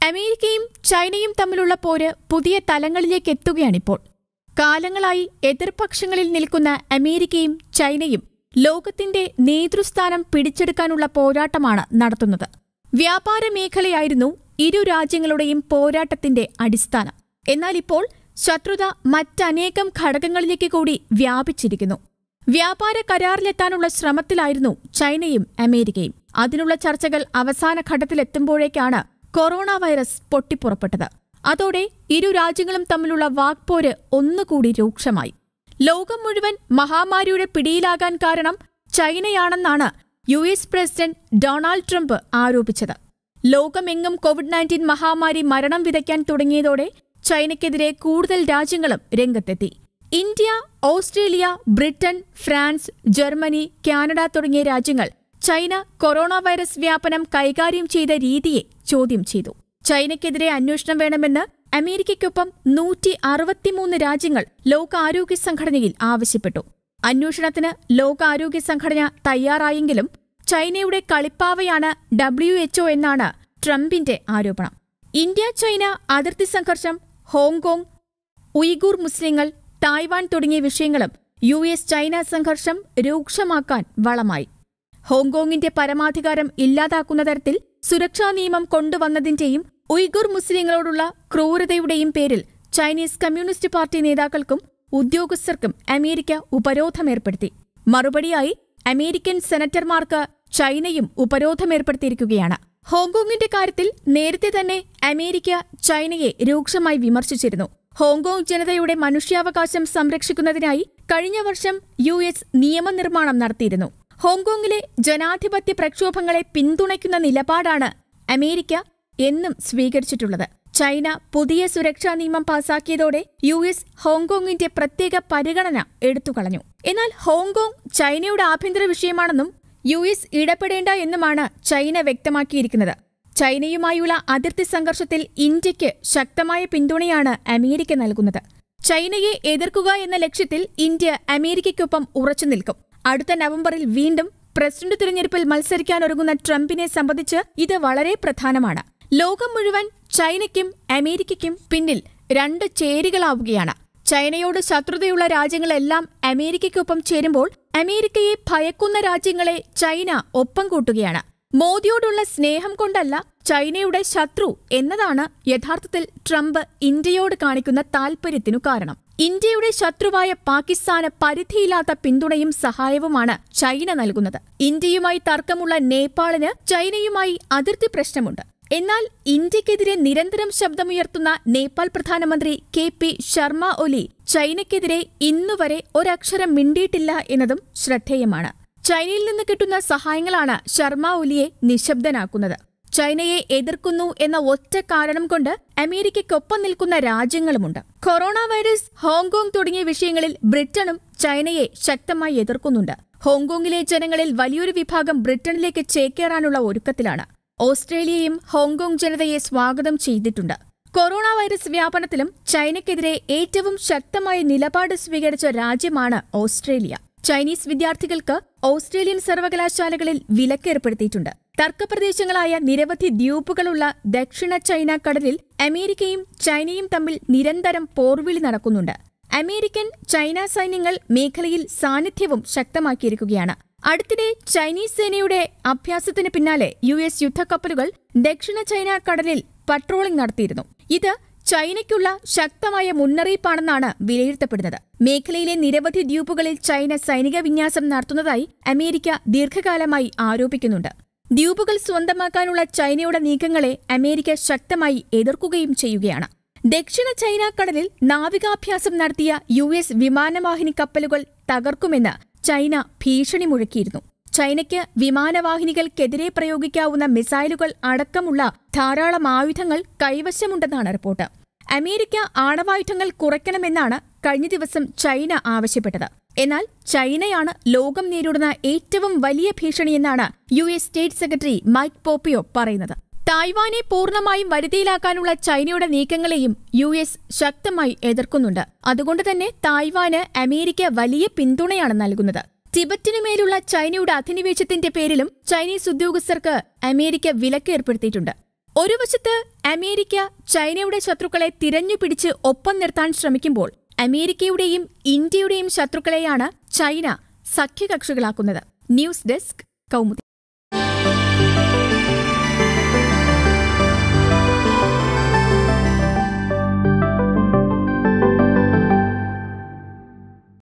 അമേരിക്കയും ചൈനയും തമ്മിലുള്ള പോര് പുതിയ തലങ്ങളിലേക്ക് എത്തുകയാണിപ്പോൾ കാലങ്ങളായി എതിർപക്ഷങ്ങളിൽ നിൽക്കുന്ന അമേരിക്കയും ചൈനയും ലോകത്തിന്റെ നേതൃസ്ഥാനം പിടിച്ചെടുക്കാനുള്ള പോരാട്ടമാണ് നടത്തുന്നത് വ്യാപാര മേഖലയായിരുന്നു ഇരു രാജ്യങ്ങളുടെയും പോരാട്ടത്തിന്റെ അടിസ്ഥാനം എന്നാൽ ഇപ്പോൾ ശത്രുത മറ്റനേകം ഘടകങ്ങളിലേക്ക് കൂടി വ്യാപിച്ചിരിക്കുന്നു വ്യാപാര കരാറിലെത്താനുള്ള ശ്രമത്തിലായിരുന്നു ചൈനയും അമേരിക്കയും അതിനുള്ള ചർച്ചകൾ അവസാന ഘട്ടത്തിലെത്തുമ്പോഴേക്കാണ് കൊറോണ വൈറസ് പൊട്ടിപ്പുറപ്പെട്ടത് അതോടെ ഇരു രാജ്യങ്ങളും തമ്മിലുള്ള വാക്പോര് ഒന്നുകൂടി രൂക്ഷമായി ലോകം മുഴുവൻ മഹാമാരിയുടെ പിടിയിലാകാൻ കാരണം ചൈനയാണെന്നാണ് U S president Donald Trump ആരോപിച്ചത് ലോകമെങ്ങും കോവിഡ് നയൻറ്റീൻ മഹാമാരി മരണം വിതയ്ക്കാൻ തുടങ്ങിയതോടെ ചൈനയ്ക്കെതിരെ കൂടുതൽ രാജ്യങ്ങളും രംഗത്തെത്തി India Australia Britain France Germany Canada തുടങ്ങിയ രാജ്യങ്ങൾ ചൈന കൊറോണ വൈറസ് വ്യാപനം കൈകാര്യം ചെയ്ത രീതിയെ ചോദ്യം ചെയ്തു ചൈനയ്ക്കെതിരെ അന്വേഷണം വേണമെന്ന് അമേരിക്കയ്ക്കൊപ്പം നൂറ്റി അറുപത്തിമൂന്ന് രാജ്യങ്ങൾ ലോകാരോഗ്യ സംഘടനയിൽ ആവശ്യപ്പെട്ടു അന്വേഷണത്തിന് ലോകാരോഗ്യ സംഘടന തയ്യാറായെങ്കിലും ചൈനയുടെ കളിപ്പാവയാണ് ഡബ്ല്യു എച്ച്ഒ എന്നാണ് ട്രംപിന്റെ ആരോപണം ഇന്ത്യ ചൈന അതിർത്തി സംഘർഷം ഹോങ്കോങ് ഉയ്ഗൂർ മുസ്ലിങ്ങൾ തായ്വാൻ തുടങ്ങിയ വിഷയങ്ങളും യു എസ് ചൈന സംഘർഷം രൂക്ഷമാക്കാൻ വളമായി ഹോങ്കോങ്ങിന്റെ പരമാധികാരം ഇല്ലാതാക്കുന്ന തരത്തിൽ സുരക്ഷാ നിയമം കൊണ്ടുവന്നതിന്റെയും ഉയ്ഗുർ മുസ്ലിങ്ങളോടുള്ള ക്രൂരതയുടെയും പേരിൽ ചൈനീസ് കമ്മ്യൂണിസ്റ്റ് പാർട്ടി നേതാക്കൾക്കും ഉദ്യോഗസ്ഥർക്കും അമേരിക്ക ഉപരോധമേർപ്പെടുത്തി മറുപടിയായി അമേരിക്കൻ സെനറ്റർമാർക്ക് ചൈനയും ഉപരോധമേർപ്പെടുത്തിയിരിക്കുകയാണ് ഹോങ്കോങ്ങിന്റെ കാര്യത്തിൽ നേരത്തെ തന്നെ അമേരിക്ക ചൈനയെ രൂക്ഷമായി വിമർശിച്ചിരുന്നു ഹോങ്കോങ് ജനതയുടെ മനുഷ്യാവകാശം സംരക്ഷിക്കുന്നതിനായി കഴിഞ്ഞ വർഷം യു എസ് നിയമനിർമ്മാണം നടത്തിയിരുന്നു ഹോങ്കോങ്ങിലെ ജനാധിപത്യ പ്രക്ഷോഭങ്ങളെ പിന്തുണയ്ക്കുന്ന നിലപാടാണ് അമേരിക്ക എന്നും സ്വീകരിച്ചിട്ടുള്ളത് ചൈന പുതിയ സുരക്ഷാ നിയമം പാസാക്കിയതോടെ യു എസ് ഹോങ്കോങ്ങിന്റെ പ്രത്യേക പരിഗണന എടുത്തുകളഞ്ഞു എന്നാൽ ഹോങ്കോങ് ചൈനയുടെ ആഭ്യന്തര വിഷയമാണെന്നും യു എസ് ഇടപെടേണ്ട എന്നുമാണ് ചൈന വ്യക്തമാക്കിയിരിക്കുന്നത് ചൈനയുമായുള്ള അതിർത്തി സംഘർഷത്തിൽ ഇന്ത്യയ്ക്ക് ശക്തമായ പിന്തുണയാണ് അമേരിക്ക നൽകുന്നത് ചൈനയെ എതിർക്കുക എന്ന ലക്ഷ്യത്തിൽ ഇന്ത്യ അമേരിക്കയ്ക്കൊപ്പം ഉറച്ചു നിൽക്കും അടുത്ത നവംബറിൽ വീണ്ടും പ്രസിഡന്റ് തിരഞ്ഞെടുപ്പിൽ മത്സരിക്കാനൊരുങ്ങുന്ന ട്രംപിനെ സംബന്ധിച്ച് ഇത് വളരെ പ്രധാനമാണ് ലോകം മുഴുവൻ ചൈനയ്ക്കും അമേരിക്കയ്ക്കും പിന്നിൽ രണ്ട് ചേരികളാവുകയാണ് ചൈനയോട് ശത്രുതയുള്ള രാജ്യങ്ങളെല്ലാം അമേരിക്കയ്ക്കൊപ്പം ചേരുമ്പോൾ അമേരിക്കയെ ഭയക്കുന്ന രാജ്യങ്ങളെ ചൈന ഒപ്പം കൂട്ടുകയാണ് മോദിയോടുള്ള സ്നേഹം കൊണ്ടല്ല ചൈനയുടെ ശത്രു എന്നതാണ് യഥാർത്ഥത്തിൽ ട്രംപ് ഇന്ത്യയോട് കാണിക്കുന്ന താൽപര്യത്തിനു കാരണം ഇന്ത്യയുടെ ശത്രുവായ പാകിസ്ഥാന് പരിധിയില്ലാത്ത പിന്തുണയും സഹായവുമാണ് ചൈന നൽകുന്നത് ഇന്ത്യയുമായി തർക്കമുള്ള നേപ്പാളിന് ചൈനയുമായി അതിർത്തി പ്രശ്നമുണ്ട് എന്നാൽ ഇന്ത്യക്കെതിരെ നിരന്തരം ശബ്ദമുയർത്തുന്ന നേപ്പാൾ പ്രധാനമന്ത്രി കെ പി ശർമ്മ ഒലി ചൈനയ്ക്കെതിരെ ഇന്നുവരെ ഒരക്ഷരം മിണ്ടിയിട്ടില്ല എന്നതും ശ്രദ്ധേയമാണ് ചൈനയിൽ നിന്ന് കിട്ടുന്ന സഹായങ്ങളാണ് ശർമ്മ ഒലിയെ നിശബ്ദനാക്കുന്നത് ചൈനയെ എതിർക്കുന്നു എന്ന ഒറ്റ കാരണം കൊണ്ട് അമേരിക്കയ്ക്കൊപ്പം നിൽക്കുന്ന രാജ്യങ്ങളുമുണ്ട് കൊറോണ വൈറസ് ഹോങ്കോങ് തുടങ്ങിയ വിഷയങ്ങളിൽ ബ്രിട്ടനും ചൈനയെ ശക്തമായി എതിർക്കുന്നുണ്ട് ഹോങ്കോങ്ങിലെ ജനങ്ങളിൽ വലിയൊരു വിഭാഗം ബ്രിട്ടനിലേക്ക് ചേക്കേറാനുള്ള ഒരുക്കത്തിലാണ് ഓസ്ട്രേലിയയും ഹോങ്കോങ് ജനതയെ സ്വാഗതം ചെയ്തിട്ടുണ്ട് കൊറോണ വൈറസ് വ്യാപനത്തിലും ചൈനയ്ക്കെതിരെ ഏറ്റവും ശക്തമായ നിലപാട് സ്വീകരിച്ച രാജ്യമാണ് ഓസ്ട്രേലിയ ചൈനീസ് വിദ്യാർത്ഥികൾക്ക് ഓസ്ട്രേലിയൻ സർവകലാശാലകളിൽ വിലക്കേർപ്പെടുത്തിയിട്ടുണ്ട് തർക്കപ്രദേശങ്ങളായ നിരവധി ദ്വീപുകളുള്ള ദക്ഷിണ ചൈന കടലിൽ അമേരിക്കയും ചൈനയും തമ്മിൽ നിരന്തരം പോർവിളി നടക്കുന്നുണ്ട് അമേരിക്കൻ ചൈന സൈന്യങ്ങൾ മേഖലയിൽ സാന്നിധ്യവും ശക്തമാക്കിയിരിക്കുകയാണ് അടുത്തിടെ ചൈനീസ് സേനയുടെ അഭ്യാസത്തിന് പിന്നാലെ യു എസ് യുദ്ധക്കപ്പലുകൾ ദക്ഷിണ ചൈന കടലിൽ പട്രോളിംഗ് നടത്തിയിരുന്നു ഇത് ചൈനയ്ക്കുള്ള ശക്തമായ മുന്നറിയിപ്പാണെന്നാണ് വിലയിരുത്തപ്പെടുന്നത് മേഖലയിലെ നിരവധി ദ്വീപുകളിൽ ചൈന സൈനിക വിന്യാസം നടത്തുന്നതായി അമേരിക്ക ദീർഘകാലമായി ആരോപിക്കുന്നുണ്ട് ദ്വീപുകൾ സ്വന്തമാക്കാനുള്ള ചൈനയുടെ നീക്കങ്ങളെ അമേരിക്ക ശക്തമായി എതിർക്കുകയും ചെയ്യുകയാണ് ദക്ഷിണ ചൈന കടലിൽ നാവികാഭ്യാസം നടത്തിയ യു എസ് വിമാനവാഹിനി കപ്പലുകൾ തകർക്കുമെന്ന് ചൈന ഭീഷണി മുഴക്കിയിരുന്നു ചൈനയ്ക്ക് വിമാനവാഹിനികൾക്കെതിരെ പ്രയോഗിക്കാവുന്ന മിസൈലുകൾ അടക്കമുള്ള ധാരാളം ആയുധങ്ങൾ കൈവശമുണ്ടെന്നാണ് റിപ്പോർട്ട് അമേരിക്ക ആണവായുധങ്ങൾ കുറയ്ക്കണമെന്നാണ് കഴിഞ്ഞ ദിവസം ചൈന ആവശ്യപ്പെട്ടത് എന്നാൽ ചൈനയാണ് ലോകം നേരിടുന്ന ഏറ്റവും വലിയ ഭീഷണിയെന്നാണ് U S state secretary Mike പോപ്പിയോ പറയുന്നത് തായ്വാനെ പൂർണ്ണമായും വരുതിയിലാക്കാനുള്ള ചൈനയുടെ നീക്കങ്ങളെയും യു എസ് ശക്തമായി എതിർക്കുന്നുണ്ട് അതുകൊണ്ട് തന്നെ തായ്വാന് അമേരിക്ക വലിയ പിന്തുണയാണ് നൽകുന്നത് ടിബറ്റിനുമേലുള്ള ചൈനയുടെ അധിനിവേശത്തിന്റെ പേരിലും ചൈനീസ് ഉദ്യോഗസ്ഥർക്ക് അമേരിക്ക വിലക്ക് ഏർപ്പെടുത്തിയിട്ടുണ്ട് ഒരു വശത്ത് അമേരിക്ക ചൈനയുടെ ശത്രുക്കളെ തിരഞ്ഞുപിടിച്ച് ഒപ്പം നിർത്താൻ ശ്രമിക്കുമ്പോൾ അമേരിക്കയുടെയും ഇന്ത്യയുടെയും ശത്രുക്കളെയാണ് ചൈന സഖ്യകക്ഷികളാക്കുന്നത് ന്യൂസ് ഡെസ്ക് കൗമുദി